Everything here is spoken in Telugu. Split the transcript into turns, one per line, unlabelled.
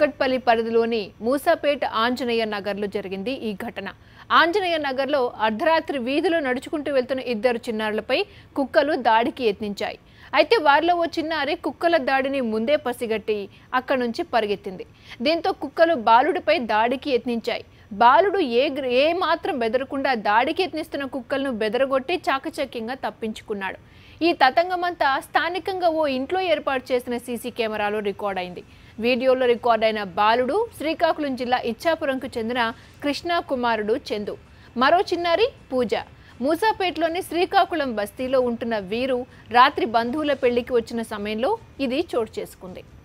కుక్కట్పల్లి పరిధిలోని మూసాపేట ఆంజనేయ నగర్లో జరిగింది ఈ ఘటన ఆంజనేయ నగర్లో అర్ధరాత్రి వీధిలో నడుచుకుంటూ వెళ్తున్న ఇద్దరు చిన్నారులపై కుక్కలు దాడికి యత్నించాయి అయితే వారిలో ఓ చిన్నారి కుక్కల దాడిని ముందే పసిగట్టి అక్కడి నుంచి పరిగెత్తింది దీంతో కుక్కలు బాలుడిపై దాడికి యత్నించాయి బాలుడు ఏ గ్ర- ఏ మాత్రం బెదరకుండా దాడికి యత్నిస్తున్న కుక్కలను బెదరగొట్టి చాకచక్యంగా తప్పించుకున్నాడు ఈ తతంగమంతా స్థానికంగా ఓ ఇంట్లో ఏర్పాటు చేసిన సీసీ కెమెరాలో రికార్డ్ అయింది వీడియోలో రికార్డ్ అయిన బాలుడు శ్రీకాకుళం జిల్లా ఇచ్చాపురంకు చెందిన కృష్ణా కుమారుడు చందు మరో చిన్నారి పూజ మూసాపేటలోని శ్రీకాకుళం బస్తీలో ఉంటున్న వీరు రాత్రి బంధువుల పెళ్లికి వచ్చిన సమయంలో ఇది చోటు చేసుకుంది